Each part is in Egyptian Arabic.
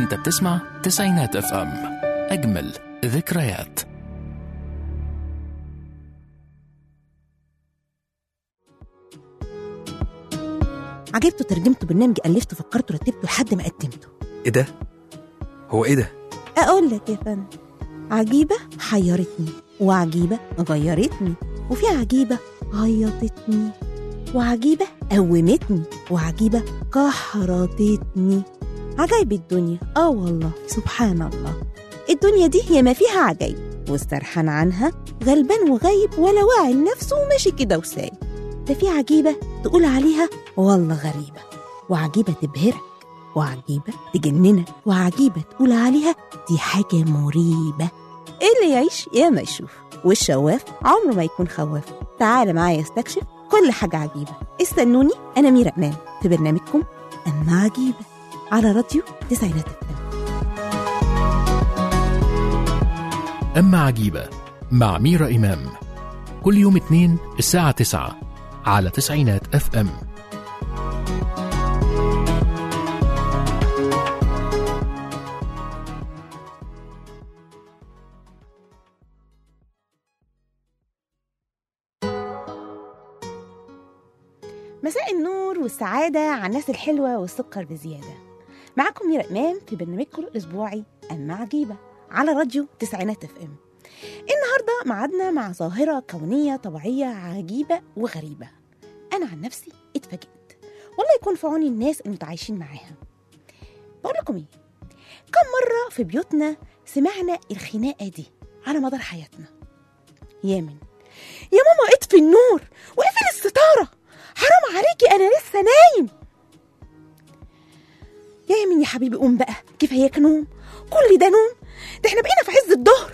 انت بتسمع تسعينات اف ام اجمل ذكريات عجبته ترجمته برنامج ألفته فكرته رتبته لحد ما قدمته ايه ده هو ايه ده أقول لك يا فندم عجيبة حيرتني وعجيبة غيرتني وفي عجيبة غيطتني وعجيبة قومتني وعجيبة كحرتتني عجائب الدنيا اه والله سبحان الله الدنيا دي هي ما فيها عجائب واسترحان عنها غلبان وغايب ولا واعي لنفسه وماشي كده وسايب ده في عجيبة تقول عليها والله غريبة وعجيبة تبهرك وعجيبة تجننك وعجيبة تقول عليها دي حاجة مريبة اللي يعيش يا ما يشوف والشواف عمره ما يكون خواف تعال معايا استكشف كل حاجة عجيبة استنوني أنا ميرا إمام في برنامجكم أما عجيبة على راديو تسعينات الفم أما عجيبة مع ميرا إمام كل يوم اثنين الساعة تسعة على تسعينات اف ام مساء النور والسعادة على الناس الحلوة والسكر بزيادة معاكم ميرا إمام في برنامجكم الأسبوعي أما عجيبة على راديو تسعينات اف ام النهاردة معادنا مع ظاهرة كونية طبيعية عجيبة وغريبة أنا عن نفسي اتفاجئت والله يكون في عون الناس المتعايشين معاها بقول لكم إيه كم مرة في بيوتنا سمعنا الخناقة دي على مدار حياتنا يامن يا ماما اطفي النور واقفل الستارة حرام عليكي أنا لسه نايم يا يمين يا حبيبي قوم بقى كفاياك نوم كل ده نوم ده احنا بقينا في عز الظهر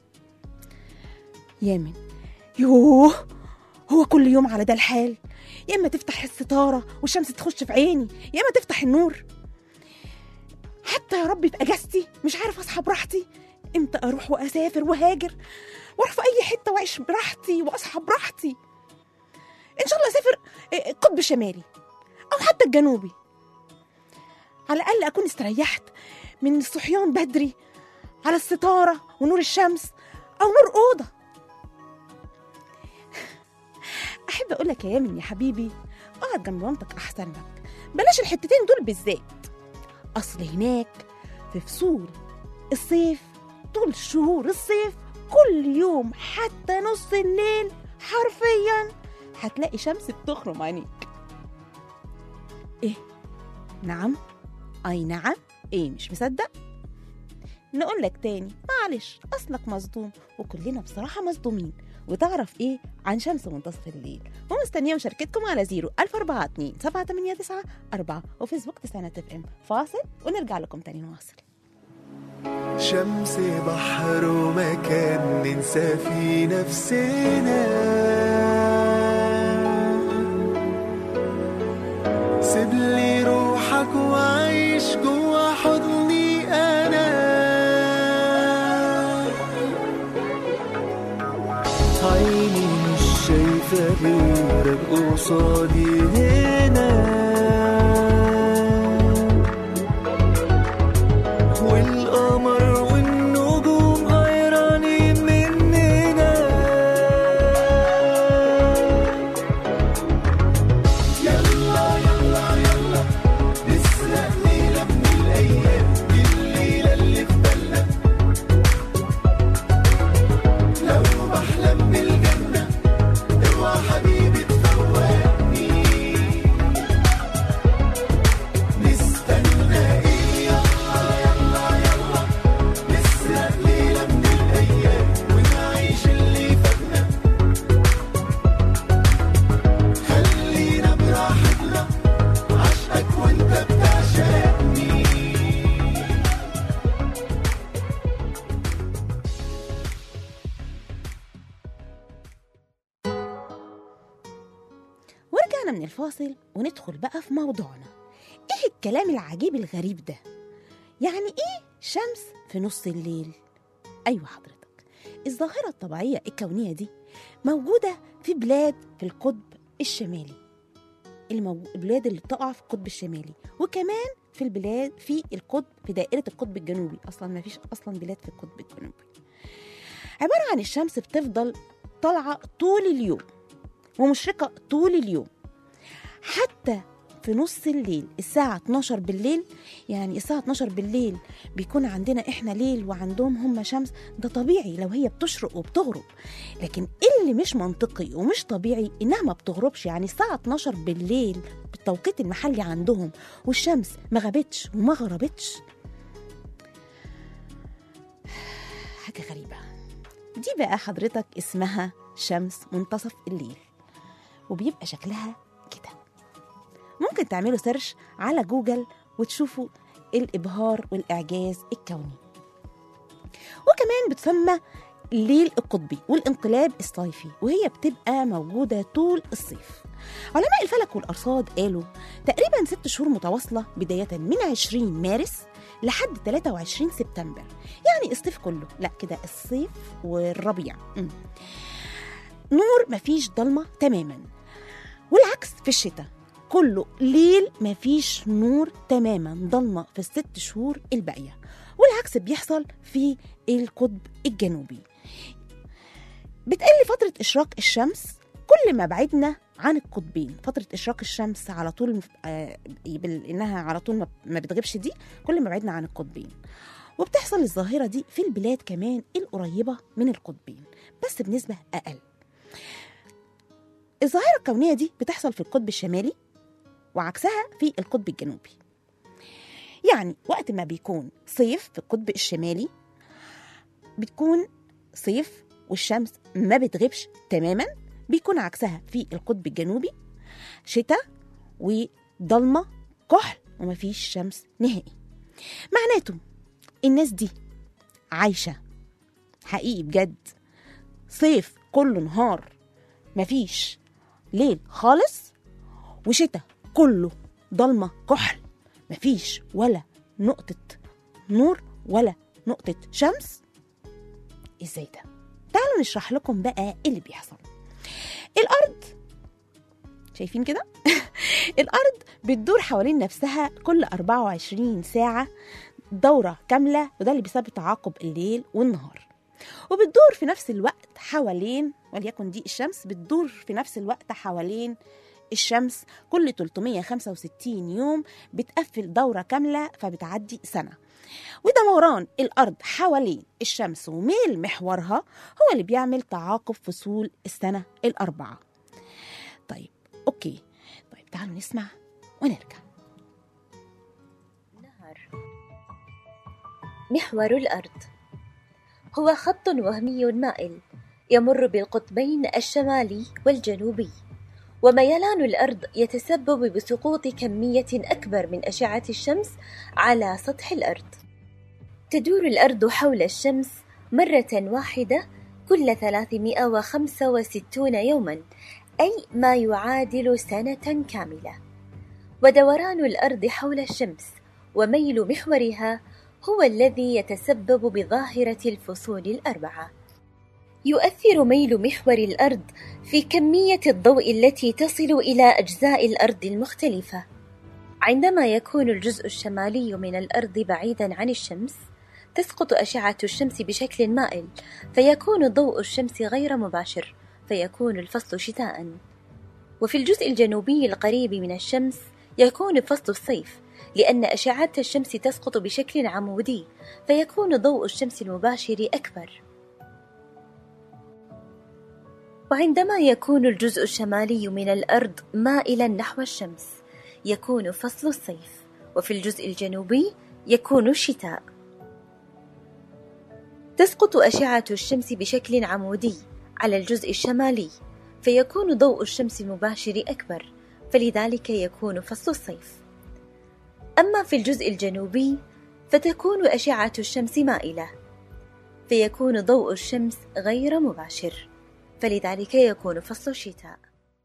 يامن يوه هو كل يوم على ده الحال يا اما تفتح الستاره والشمس تخش في عيني يا اما تفتح النور حتى يا ربي في اجازتي مش عارف اصحى براحتي امتى اروح واسافر وهاجر واروح في اي حته واعيش براحتي واصحى براحتي ان شاء الله اسافر آه، القطب الشمالي او حتى الجنوبي على الاقل اكون استريحت من الصحيان بدري على الستاره ونور الشمس او نور اوضه احب اقول لك يا يامن يا حبيبي اقعد جنب مامتك احسن لك بلاش الحتتين دول بالذات اصل هناك في فصول الصيف طول شهور الصيف كل يوم حتى نص الليل حرفيا هتلاقي شمس بتخرم عينيك ايه نعم اي نعم ايه مش مصدق نقول لك تاني معلش اصلك مصدوم وكلنا بصراحه مصدومين وتعرف ايه عن شمس منتصف الليل ومستنيه مشاركتكم على 0 1042 789 4 وفيسبوك تسعينات اف ام فاصل ونرجع لكم تاني نواصل شمس بحر ومكان ننسى في نفسنا سيب لي روحك وعيش جوا حضني انا عيني مش شايفة غيرك قصادي هنا والقمر والنجوم غيرانين مننا يلا يلا يلا نسرق ليلة من الأيام دي الليلة اللي في بالنا لو بحلم بالجنة اوعى حبيبي تفوقني نستنى ايه يلا يلا يلا نسرق ليلة من الأيام ونعيش اللي فاتنا خلينا براحتنا عشقك وانت بتعشقني ورجعنا من الفاصل وندخل بقى في موضوعنا ايه الكلام العجيب الغريب ده يعني ايه شمس في نص الليل ايوه حضرتك الظاهره الطبيعيه الكونيه دي موجوده في بلاد في القطب الشمالي الموجو... البلاد اللي بتقع في القطب الشمالي وكمان في البلاد في القطب في دائرة القطب الجنوبي أصلا ما فيش أصلا بلاد في القطب الجنوبي عبارة عن الشمس بتفضل طالعة طول اليوم ومشرقة طول اليوم حتى في نص الليل الساعة 12 بالليل يعني الساعة 12 بالليل بيكون عندنا احنا ليل وعندهم هم شمس ده طبيعي لو هي بتشرق وبتغرب لكن اللي مش منطقي ومش طبيعي انها ما بتغربش يعني الساعة 12 بالليل بالتوقيت المحلي عندهم والشمس ما غابتش وما غربتش حاجة غريبة دي بقى حضرتك اسمها شمس منتصف الليل وبيبقى شكلها كده ممكن تعملوا سيرش على جوجل وتشوفوا الإبهار والإعجاز الكوني وكمان بتسمى الليل القطبي والانقلاب الصيفي وهي بتبقى موجودة طول الصيف علماء الفلك والأرصاد قالوا تقريبا ست شهور متواصلة بداية من 20 مارس لحد 23 سبتمبر يعني الصيف كله لا كده الصيف والربيع م. نور مفيش ضلمة تماما والعكس في الشتاء كله ليل مفيش نور تماما ضلمة في الست شهور الباقية والعكس بيحصل في القطب الجنوبي بتقل فترة إشراق الشمس كل ما بعدنا عن القطبين فترة إشراق الشمس على طول آه بال- إنها على طول ما- ما بتغيبش دي كل ما بعدنا عن القطبين وبتحصل الظاهرة دي في البلاد كمان القريبة من القطبين بس بنسبة أقل الظاهرة الكونية دي بتحصل في القطب الشمالي وعكسها في القطب الجنوبي يعني وقت ما بيكون صيف في القطب الشمالي بتكون صيف والشمس ما بتغيبش تماما بيكون عكسها في القطب الجنوبي شتاء وضلمة كحل ومفيش شمس نهائي معناته الناس دي عايشة حقيقي بجد صيف كله نهار مفيش ليل خالص وشتاء كله ضلمة كحل مفيش ولا نقطة نور ولا نقطة شمس ازاي ده؟ تعالوا نشرح لكم بقى ايه اللي بيحصل الأرض شايفين كده؟ الأرض بتدور حوالين نفسها كل 24 ساعة دورة كاملة وده اللي بيسبب تعاقب الليل والنهار وبتدور في نفس الوقت حوالين وليكن دي الشمس بتدور في نفس الوقت حوالين الشمس كل 365 يوم بتقفل دورة كاملة فبتعدي سنة ودوران الأرض حوالين الشمس وميل محورها هو اللي بيعمل تعاقب فصول السنة الأربعة طيب أوكي طيب تعالوا نسمع ونرجع نهر محور الأرض هو خط وهمي مائل يمر بالقطبين الشمالي والجنوبي وميلان الأرض يتسبب بسقوط كمية أكبر من أشعة الشمس على سطح الأرض تدور الأرض حول الشمس مرة واحدة كل 365 يوما أي ما يعادل سنة كاملة ودوران الأرض حول الشمس وميل محورها هو الذي يتسبب بظاهرة الفصول الأربعة. يؤثر ميل محور الأرض في كمية الضوء التي تصل إلى أجزاء الأرض المختلفة. عندما يكون الجزء الشمالي من الأرض بعيدًا عن الشمس، تسقط أشعة الشمس بشكل مائل، فيكون ضوء الشمس غير مباشر، فيكون الفصل شتاءً. وفي الجزء الجنوبي القريب من الشمس يكون فصل الصيف لأن أشعة الشمس تسقط بشكل عمودي فيكون ضوء الشمس المباشر أكبر وعندما يكون الجزء الشمالي من الأرض مائلا نحو الشمس يكون فصل الصيف وفي الجزء الجنوبي يكون الشتاء تسقط أشعة الشمس بشكل عمودي على الجزء الشمالي فيكون ضوء الشمس المباشر أكبر فلذلك يكون فصل الصيف أما في الجزء الجنوبي فتكون أشعة الشمس مائلة فيكون ضوء الشمس غير مباشر فلذلك يكون فصل الشتاء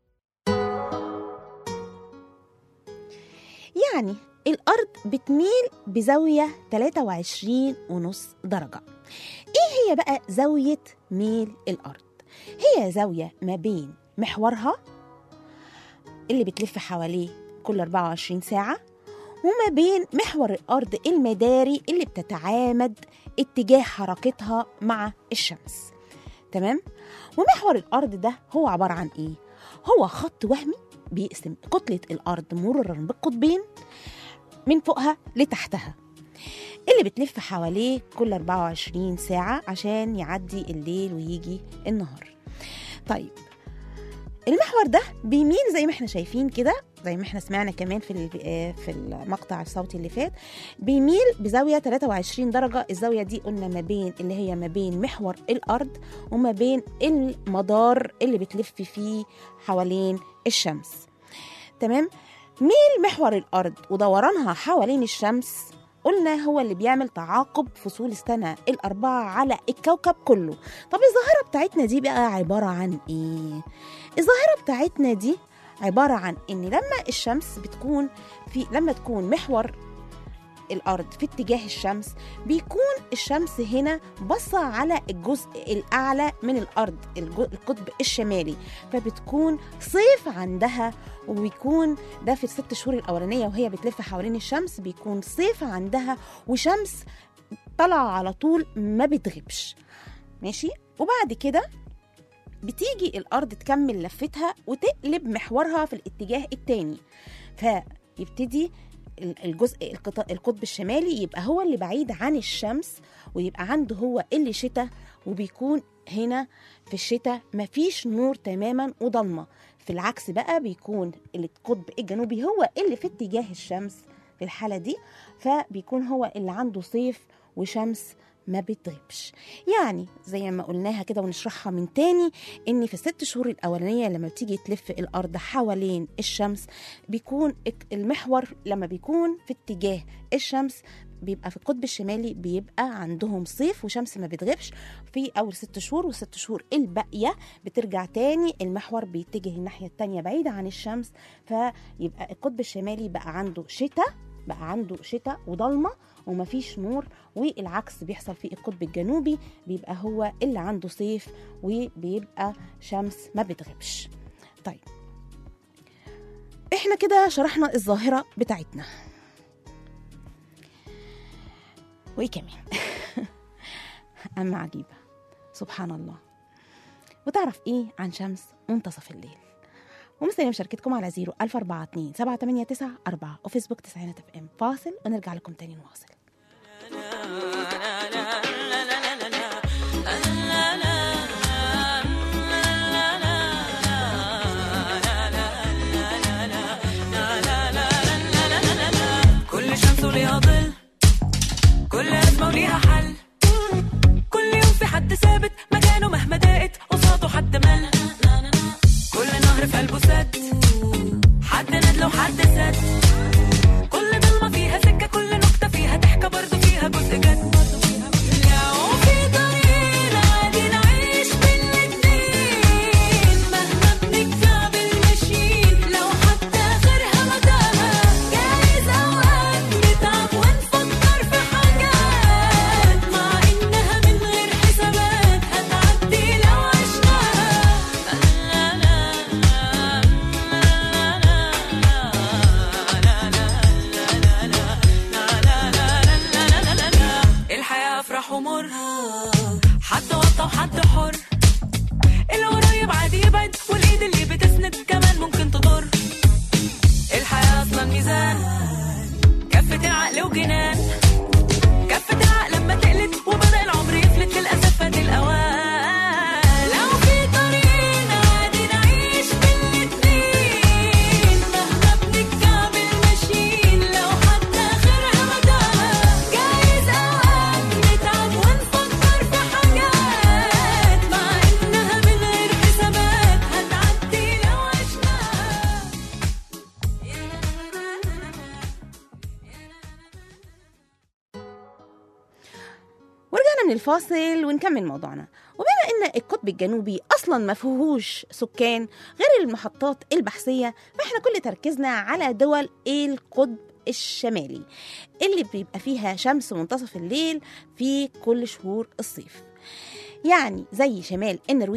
يعني الأرض بتميل بزاوية 23 ونص درجة إيه هي بقى زاوية ميل الأرض؟ هي زاوية ما بين محورها اللي بتلف حواليه كل 24 ساعة وما بين محور الأرض المداري اللي بتتعامد اتجاه حركتها مع الشمس تمام ومحور الأرض ده هو عبارة عن إيه؟ هو خط وهمي بيقسم كتلة الأرض مرورا بالقطبين من فوقها لتحتها اللي بتلف حواليه كل 24 ساعة عشان يعدي الليل ويجي النهار طيب المحور ده بيميل زي ما احنا شايفين كده زي ما احنا سمعنا كمان في ال- آه، في المقطع الصوتي اللي فات بيميل بزاويه 23 درجه الزاويه دي قلنا ما بين اللي هي ما بين محور الارض وما بين المدار اللي بتلف فيه حوالين الشمس تمام ميل محور الارض ودورانها حوالين الشمس قلنا هو اللي بيعمل تعاقب فصول السنة الأربعة على الكوكب كله طب الظاهرة بتاعتنا دي بقى عبارة عن إيه؟ الظاهرة بتاعتنا دي عبارة عن إن لما الشمس بتكون في لما تكون محور الأرض في اتجاه الشمس بيكون الشمس هنا باصة على الجزء الأعلى من الأرض الجو- القطب الشمالي فبتكون صيف عندها وبيكون ده في الست شهور الأولانية وهي بتلف حوالين الشمس بيكون صيف عندها وشمس طالعة على طول ما بتغيبش ماشي وبعد كده بتيجي الأرض تكمل لفتها وتقلب محورها في الاتجاه التاني فيبتدي ال- الجزء القط- القطب الشمالي يبقى هو اللي بعيد عن الشمس ويبقى عنده هو اللي شتاء وبيكون هنا في الشتاء مفيش نور تماما وضلمه في العكس بقى بيكون القطب الجنوبي هو اللي في اتجاه الشمس في الحاله دي فبيكون هو اللي عنده صيف وشمس ما بتغيبش يعني زي ما قلناها كده ونشرحها من تاني ان في الست شهور الاولانيه لما بتيجي تلف الارض حوالين الشمس بيكون اك- المحور لما بيكون في اتجاه الشمس بيبقى في القطب الشمالي بيبقى عندهم صيف وشمس ما بتغيبش في اول ست شهور والست شهور الباقيه بترجع تاني المحور بيتجه الناحيه التانيه بعيده عن الشمس فيبقى القطب الشمالي بقى عنده شتاء بقى عنده شتاء وضلمه ومفيش نور والعكس بيحصل في القطب الجنوبي بيبقى هو اللي عنده صيف وبيبقى شمس ما بتغيبش طيب احنا كده شرحنا الظاهرة بتاعتنا وايه كمان اما عجيبة سبحان الله وتعرف ايه عن شمس منتصف الليل ومستني مشاركتكم على 0 1042 789 4 وفيسبوك تسعينات اف ام فاصل ونرجع لكم تاني نواصل كل شمس وليها ظل كل أزمة وليها حل كل يوم في حد ثابت مكانه مهما ضاقت قصاده حد مل كل نهر في قلبه سد حد ندل وحد سد كل ضلمة فيها سكة كل نكتة فيها ضحكة برضه فيها جزء جد لو في طريقنا عادي نعيش بالاتنين مهما بنكتب ماشيين لو حتى غيرها مداها جايز اوقات نتعب ونفكر في حاجات مع انها من غير حسابات هتعدي لو عشناها الحياة أفراح ومر حد وطى وحد حر القريب عادي يبعد والإيد اللي بتسند كمان ممكن تضر الحياة أصلا ميزان كفة العقل وجنان كفة العقل لما تقلت وبدأ العمر يفلت للأسف فات الأوان لو في طريقنا عادي نعيش بالاتنين مهما بنكعبل ماشيين لو حتى آخرها مداها جايز أوقات نتعب ونفكر في حاجات مع إنها من غير حسابات هتعدي لو عشناها ورجعنا من الفاصل ونكمل موضوعنا وبما ان القطب الجنوبي اصلا ما فيهوش سكان غير المحطات البحثيه فاحنا كل تركيزنا على دول القطب الشمالي اللي بيبقى فيها شمس منتصف الليل في كل شهور الصيف يعني زي شمال النرويج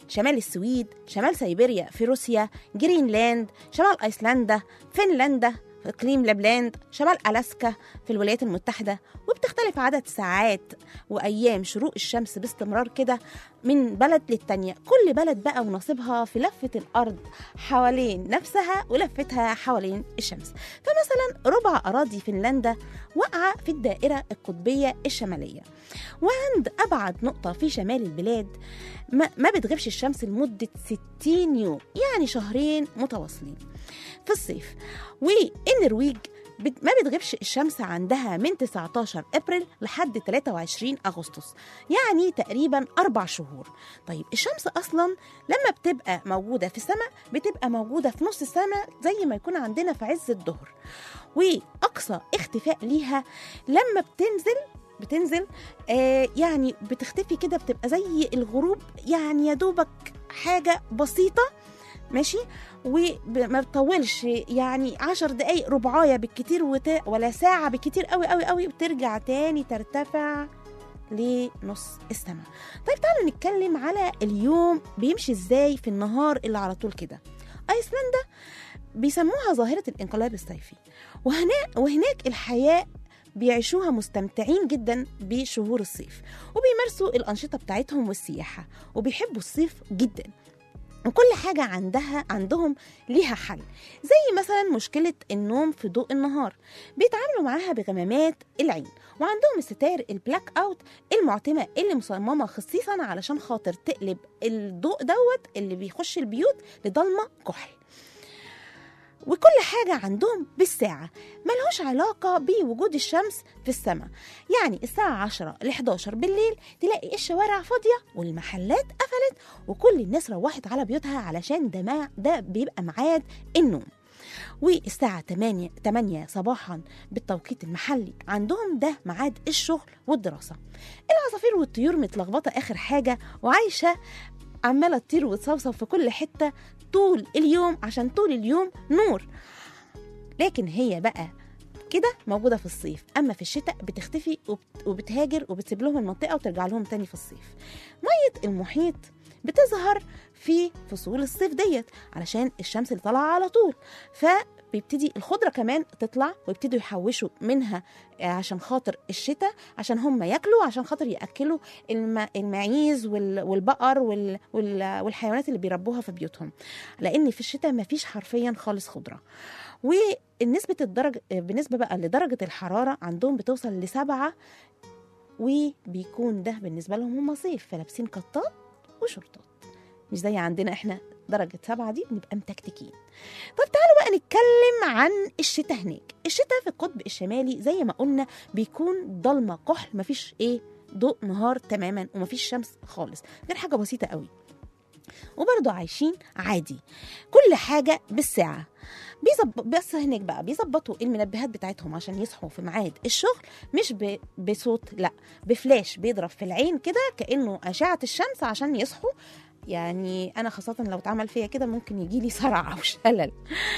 شمال السويد شمال سيبيريا في روسيا جرينلاند شمال ايسلندا فنلندا في اقليم لابلاند شمال الاسكا في الولايات المتحده وبتختلف عدد ساعات وايام شروق الشمس باستمرار كده من بلد للتانية كل بلد بقى ونصيبها في لفة الأرض حوالين نفسها ولفتها حوالين الشمس فمثلا ربع أراضي فنلندا واقعة في الدائرة القطبية الشمالية وعند أبعد نقطة في شمال البلاد ما ما بتغيبش الشمس لمدة 60 يوم يعني شهرين متواصلين في الصيف والنرويج بت- ما بتغيبش الشمس عندها من 19 ابريل لحد 23 اغسطس يعني تقريبا اربع شهور طيب الشمس اصلا لما بتبقى موجوده في السماء بتبقى موجوده في نص السماء زي ما يكون عندنا في عز الظهر واقصى اختفاء ليها لما بتنزل بتنزل آه يعني بتختفي كده بتبقى زي الغروب يعني يا دوبك حاجه بسيطه ماشي وما بتطولش يعني عشر دقايق ربعايه بالكتير وت... ولا ساعه بالكتير قوي قوي قوي وترجع تاني ترتفع لنص السماء طيب تعالوا نتكلم على اليوم بيمشي ازاي في النهار اللي على طول كده ايسلندا بيسموها ظاهره الانقلاب الصيفي وهناك وهناك الحياه بيعيشوها مستمتعين جدا بشهور الصيف وبيمارسوا الأنشطة بتاعتهم والسياحة وبيحبوا الصيف جدا وكل حاجة عندها عندهم ليها حل زي مثلا مشكلة النوم في ضوء النهار بيتعاملوا معاها بغمامات العين وعندهم الستاير البلاك اوت المعتمة اللي مصممة خصيصا علشان خاطر تقلب الضوء دوت اللي بيخش البيوت لضلمة كحل وكل حاجة عندهم بالساعة ملهوش علاقة بوجود الشمس في السماء يعني الساعة 10 ل 11 بالليل تلاقي الشوارع فاضية والمحلات قفلت وكل الناس روحت على بيوتها علشان ده, ما ده بيبقى ميعاد النوم والساعة 8 8 صباحا بالتوقيت المحلي عندهم ده ميعاد الشغل والدراسة العصافير والطيور متلخبطة آخر حاجة وعايشة عمالة تطير وتصوصو في كل حتة طول اليوم عشان طول اليوم نور لكن هي بقى كده موجودة في الصيف أما في الشتاء بتختفي وبت- وبتهاجر وبتسيب لهم المنطقة وترجع لهم تاني في الصيف مية المحيط بتظهر في فصول الصيف ديت علشان الشمس اللي طالعة على طول فبيبتدي الخضرة كمان تطلع ويبتدوا يحوشوا منها آه، عشان خاطر الشتاء عشان هم ياكلوا عشان خاطر ياكلوا الم- المعيز وال- والبقر وال- وال- والحيوانات اللي بيربوها في بيوتهم لان في الشتاء مفيش حرفيا خالص خضره ونسبة الدرجة بالنسبة بقى لدرجة الحرارة عندهم بتوصل لسبعة وبيكون ده بالنسبة لهم هم صيف فلابسين قطات وشورتات مش زي عندنا احنا درجة سبعة دي بنبقى متكتكين طب تعالوا بقى نتكلم عن الشتاء هناك الشتاء في القطب الشمالي زي ما قلنا بيكون ضلمة كحل مفيش ايه ضوء نهار تماما ومفيش شمس خالص غير حاجة بسيطة قوي وبرضه عايشين عادي كل حاجة بالساعة بيظبط بس هناك بقى بيظبطوا المنبهات بتاعتهم عشان يصحوا في ميعاد الشغل مش ب... بصوت لا بفلاش بيضرب في العين كده كانه اشعه الشمس عشان يصحوا يعني انا خاصه لو اتعمل فيا كده ممكن يجي لي صرع او شلل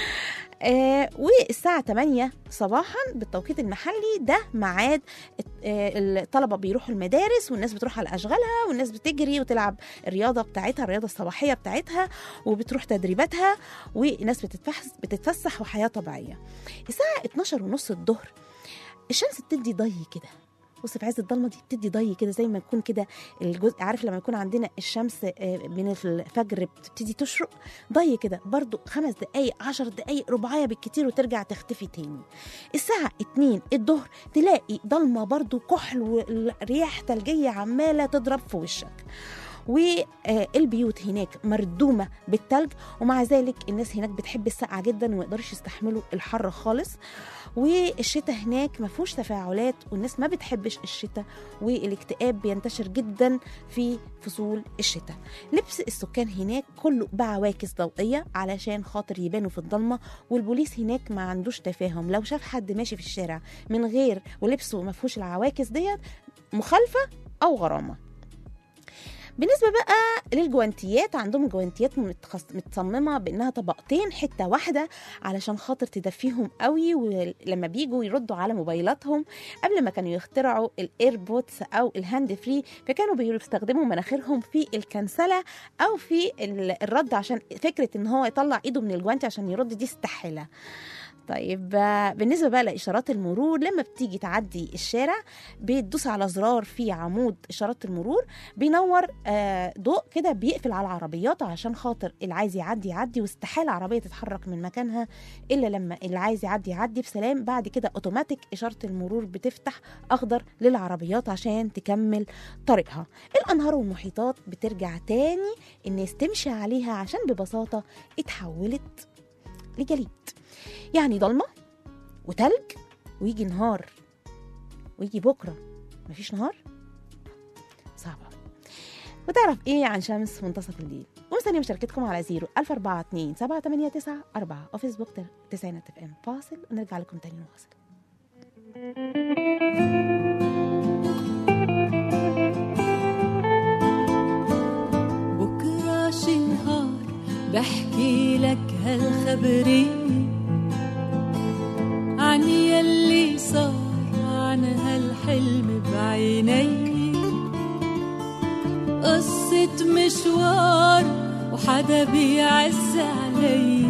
آه والساعة 8 صباحا بالتوقيت المحلي ده ميعاد آه الطلبة بيروحوا المدارس والناس بتروح على أشغالها والناس بتجري وتلعب الرياضة بتاعتها الرياضة الصباحية بتاعتها وبتروح تدريباتها والناس بتتفحص بتتفسح وحياة طبيعية الساعة 12 ونص الظهر الشمس بتدي ضي كده بص في عز الضلمه دي بتدي ضي كده زي ما يكون كده الجزء عارف لما يكون عندنا الشمس آه، من الفجر بتبتدي تشرق ضي كده برضو خمس دقايق عشر دقايق رباعية بالكتير وترجع تختفي تاني الساعة اتنين الظهر تلاقي ضلمة برضو كحل والرياح تلجية عمالة تضرب في وشك والبيوت هناك مردومة بالتلج ومع ذلك الناس هناك بتحب السقعة جدا وما يقدرش يستحملوا الحر خالص والشتاء هناك ما فيهوش تفاعلات والناس ما بتحبش الشتاء والاكتئاب بينتشر جدا في فصول الشتاء لبس السكان هناك كله بعواكس ضوئيه علشان خاطر يبانوا في الضلمه والبوليس هناك ما عندوش تفاهم لو شاف حد ماشي في الشارع من غير ولبسه ما فيهوش العواكس ديت مخالفه او غرامه بالنسبه بقى للجوانتيات عندهم جوانتيات متخص- متصممه بانها طبقتين حته واحده علشان خاطر تدفيهم قوي ولما بيجوا يردوا على موبايلاتهم قبل ما كانوا يخترعوا الايربودز او الهاند فري فكانوا بيستخدموا مناخيرهم في الكنسله او في ال- الرد عشان فكره ان هو يطلع ايده من الجوانتي عشان يرد دي استحاله طيب آه، بالنسبه بقى لاشارات المرور لما بتيجي تعدي الشارع بتدوس على زرار في عمود اشارات المرور بينور آه، ضوء كده بيقفل على العربيات عشان خاطر اللي عايز يعدي يعدي واستحاله عربيه تتحرك من مكانها الا لما اللي عايز يعدي يعدي بسلام بعد كده اوتوماتيك اشاره المرور بتفتح اخضر للعربيات عشان تكمل طريقها الانهار والمحيطات بترجع تاني الناس تمشي عليها عشان ببساطه اتحولت لجليد يعني ضلمه وتلج ويجي نهار ويجي بكره مفيش نهار صعبه وتعرف ايه عن شمس منتصف الليل ومستنيه مشاركتكم على زيرو 1042 789 4 وفيسبوك تسعينات اف ام فاصل ونرجع لكم تاني نواصل بكرة شي نهار بحكي لك هالخبرية عن يلي صار عن هالحلم بعيني قصة مشوار وحدا بيعز علي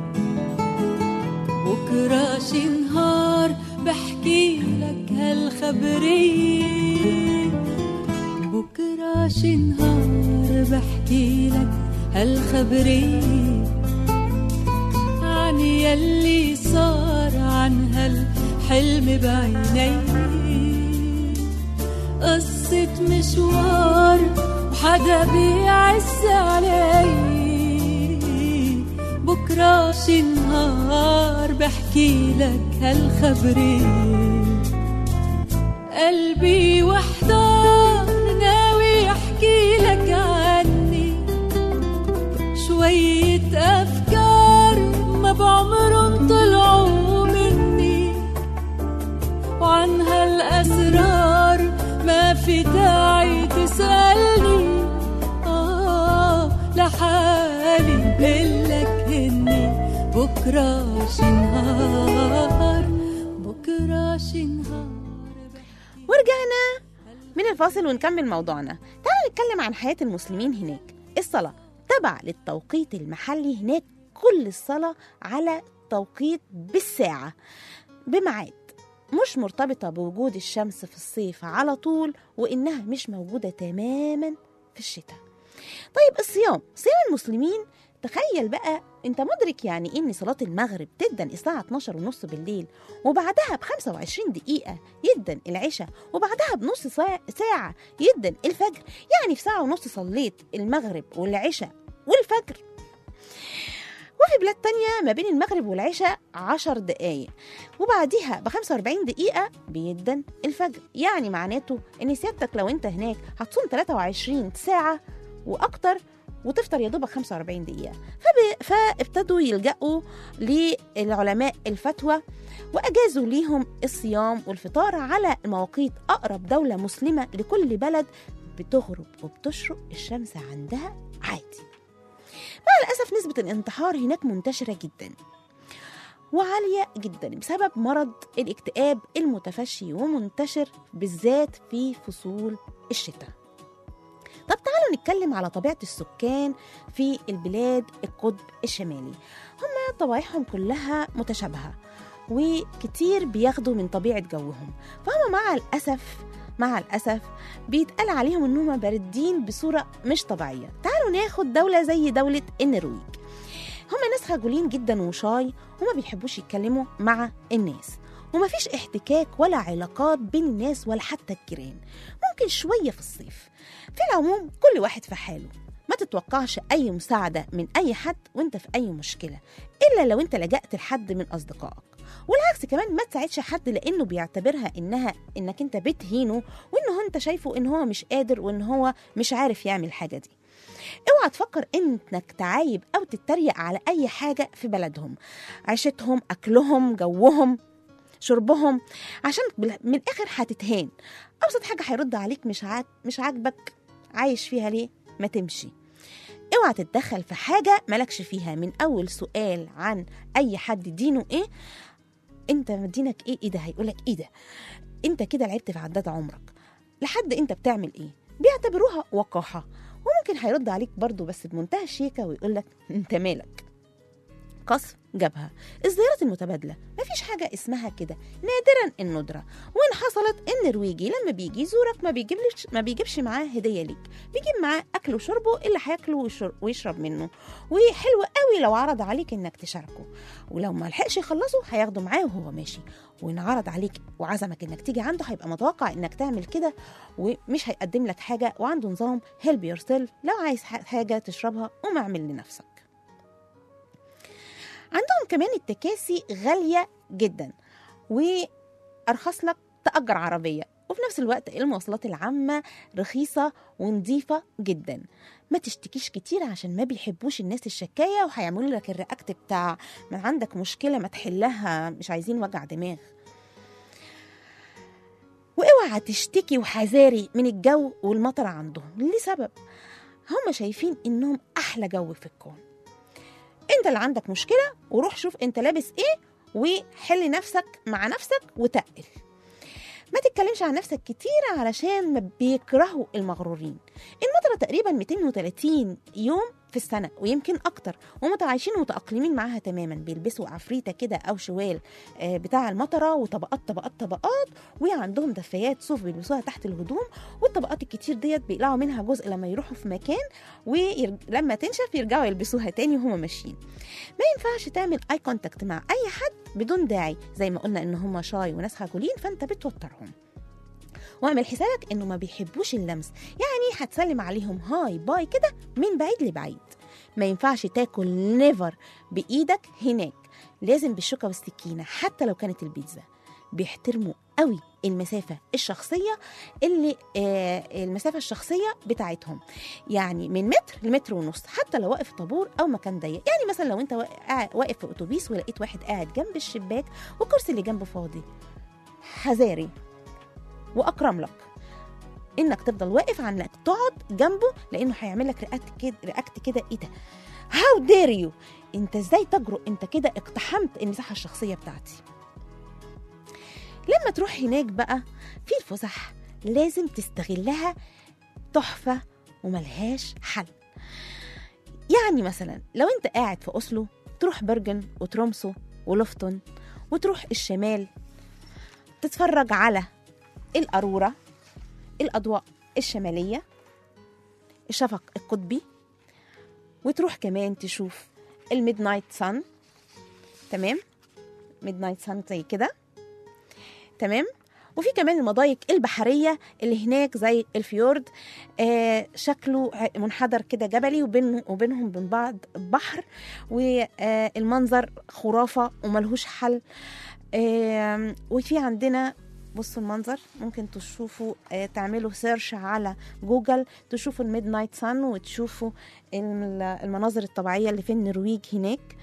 بكرة شي نهار بحكي لك هالخبرية بكرة شي نهار بحكي لك هالخبرية عن يلي صار عن هالحلم بعيني قصة مشوار وحدا بيعز علي بكرة شي نهار بحكي لك هالخبرية قلبي وحدار ناوي احكي لك عني شوية أفكار ما بعمرهم طلعوا مني وعن هالأسرار ما في داعي تسألني آه لحالي بقلك هني بكرة شي نهار بكرة شي نهار ورجعنا من الفاصل ونكمل موضوعنا تعالوا نتكلم عن حياة المسلمين هناك الصلاة تبع للتوقيت المحلي هناك كل الصلاة على توقيت بالساعة بميعاد مش مرتبطة بوجود الشمس في الصيف على طول وإنها مش موجودة تماما في الشتاء طيب الصيام صيام المسلمين تخيل بقى انت مدرك يعني ايه ان صلاة المغرب تدن الساعة 12 ونص بالليل وبعدها ب 25 دقيقة يدن العشاء وبعدها بنص ساعة, ساعة يدن الفجر يعني في ساعة ونص صليت المغرب والعشاء والفجر وفي بلاد تانية ما بين المغرب والعشاء عشر دقايق وبعديها ب 45 دقيقة بيدن الفجر يعني معناته ان سيادتك لو انت هناك هتصوم 23 ساعة واكتر وتفطر يا دوبك 45 دقيقة فب... فابتدوا يلجأوا للعلماء الفتوى وأجازوا ليهم الصيام والفطار على مواقيت أقرب دولة مسلمة لكل بلد بتغرب وبتشرق الشمس عندها عادي مع الأسف نسبة الانتحار هناك منتشرة جدا وعالية جدا بسبب مرض الاكتئاب المتفشي ومنتشر بالذات في فصول الشتاء طب تعالوا نتكلم على طبيعة السكان في البلاد القطب الشمالي هم طبيعهم كلها متشابهة وكتير بياخدوا من طبيعة جوهم فهم مع الأسف مع الأسف بيتقال عليهم إنهم باردين بصورة مش طبيعية تعالوا ناخد دولة زي دولة النرويج هم ناس خجولين جدا وشاي وما بيحبوش يتكلموا مع الناس ومفيش احتكاك ولا علاقات بين الناس ولا حتى الجيران ممكن شوية في الصيف في العموم كل واحد في حاله ما تتوقعش أي مساعدة من أي حد وانت في أي مشكلة إلا لو انت لجأت لحد من أصدقائك والعكس كمان ما تساعدش حد لأنه بيعتبرها إنها إنك انت بتهينه وإنه انت شايفه إن هو مش قادر وإن هو مش عارف يعمل الحاجة دي اوعى تفكر انك تعايب او تتريق على اي حاجه في بلدهم عيشتهم اكلهم جوهم شربهم عشان بال- من الاخر هتتهان ابسط حاجه هيرد عليك مش عاج... مش عاجبك عايش فيها ليه ما تمشي اوعى تتدخل في حاجة مالكش فيها من أول سؤال عن أي حد دينه إيه أنت دينك إيه إيه ده هيقولك إيه ده أنت كده لعبت في عداد عمرك لحد أنت بتعمل إيه بيعتبروها وقاحة وممكن هيرد عليك برضو بس بمنتهى الشيكة ويقولك أنت مالك قصف جبهة الزيارات المتبادلة مفيش حاجة اسمها كده نادرا الندرة وإن حصلت النرويجي لما بيجي يزورك ما بيجيبلش ما بيجيبش معاه هدية ليك بيجيب معاه أكل وشربه اللي هياكله ويشر- ويشرب منه وحلو قوي لو عرض عليك إنك تشاركه ولو ما لحقش يخلصه هياخده معاه وهو ماشي وإن عرض عليك وعزمك إنك تيجي عنده هيبقى متوقع إنك تعمل كده ومش هيقدم لك حاجة وعنده نظام هيلب يور سيلف لو عايز ح- حاجة تشربها قوم اعمل لنفسك عندهم كمان التكاسي غالية جدا وأرخص لك تأجر عربية وفي نفس الوقت المواصلات العامة رخيصة ونظيفة جدا ما تشتكيش كتير عشان ما بيحبوش الناس الشكاية وهيعملوا لك الرياكت بتاع ما عندك مشكلة ما تحلها مش عايزين وجع دماغ واوعى تشتكي وحذاري من الجو والمطر عندهم لسبب هم شايفين انهم احلى جو في الكون انت اللي عندك مشكله وروح شوف انت لابس ايه وحل نفسك مع نفسك وتقل ما تتكلمش عن نفسك كتير علشان ما بيكرهوا المغرورين المطرة تقريبا 230 يوم في السنة ويمكن أكتر ومتعايشين ومتأقلمين معاها تماما بيلبسوا عفريتة كده أو شوال آه، بتاع المطرة وطبقات طبقات طبقات وعندهم دفايات صوف بيلبسوها تحت الهدوم والطبقات الكتير ديت بيقلعوا منها جزء لما يروحوا في مكان ولما تنشف يرجعوا يلبسوها تاني وهم ماشيين ما ينفعش تعمل اي كونتاكت مع اي حد بدون داعي زي ما قلنا ان هم شاي وناس خجولين فانت بتوترهم واعمل حسابك انه ما بيحبوش اللمس يعني هتسلم عليهم هاي باي كده من بعيد لبعيد ما ينفعش تاكل نيفر بايدك هناك لازم بالشوكه والسكينه حتى لو كانت البيتزا بيحترموا قوي المسافة الشخصية اللي آه المسافة الشخصية بتاعتهم يعني من متر لمتر ونص حتى لو واقف في طابور أو مكان ضيق يعني مثلا لو أنت وا- قاعد- واقف في أتوبيس ولقيت واحد قاعد جنب الشباك والكرسي اللي جنبه فاضي حذاري وأكرم لك انك تفضل واقف عن انك تقعد جنبه لانه هيعمل لك رياكت كده رياكت كده ايه ده هاو دير يو انت ازاي تجرؤ انت كده اقتحمت المساحه الشخصيه بتاعتي لما تروح هناك بقى في الفسح لازم تستغلها تحفه وملهاش حل يعني مثلا لو انت قاعد في اوسلو تروح برجن وترومسو ولفتن وتروح الشمال تتفرج على القارورة الأضواء الشمالية الشفق القطبي وتروح كمان تشوف الميد نايت سان تمام ميد نايت سان زي كده تمام وفي كمان المضايق البحرية اللي هناك زي الفيورد آه شكله ع- منحدر كده جبلي وبينه وبينهم بين بعض بحر والمنظر خرافة وملهوش حل آم، وفي عندنا بصوا المنظر ممكن تشوفوا آه، تعملوا سيرش على جوجل تشوفوا الميد نايت سان وتشوفوا الم- المناظر الطبيعية اللي في النرويج هناك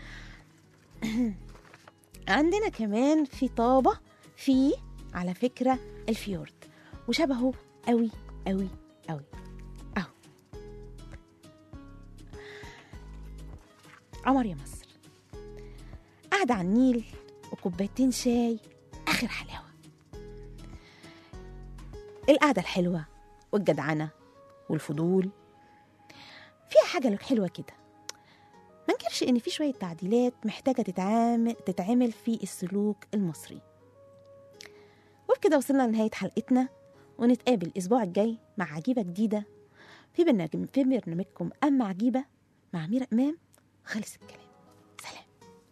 عندنا كمان في طابة في على فكرة الفيورد وشبهه قوي قوي قوي اهو عمر يا مصر قاعدة على النيل وكوبايتين شاي آخر حلاوة القعدة الحلوة والجدعنة والفضول فيها حاجة حلوة كده ما نكرش إن في شوية تعديلات محتاجة تتعامل تتعمل في السلوك المصري وبكده وصلنا لنهاية حلقتنا ونتقابل الأسبوع الجاي مع عجيبة جديدة في برنامج في برنامجكم أما عجيبة مع ميرا إمام خلص الكلام سلام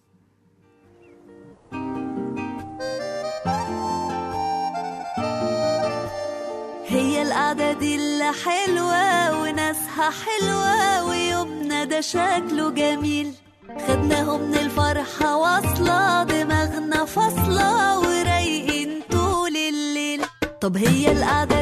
هي القعدة دي اللي حلوة وناسها حلوة ويومنا ده شكله جميل خدناهم من الفرحة واصلة دماغنا فاصلة ورايقين طول الليل طب هي القعدة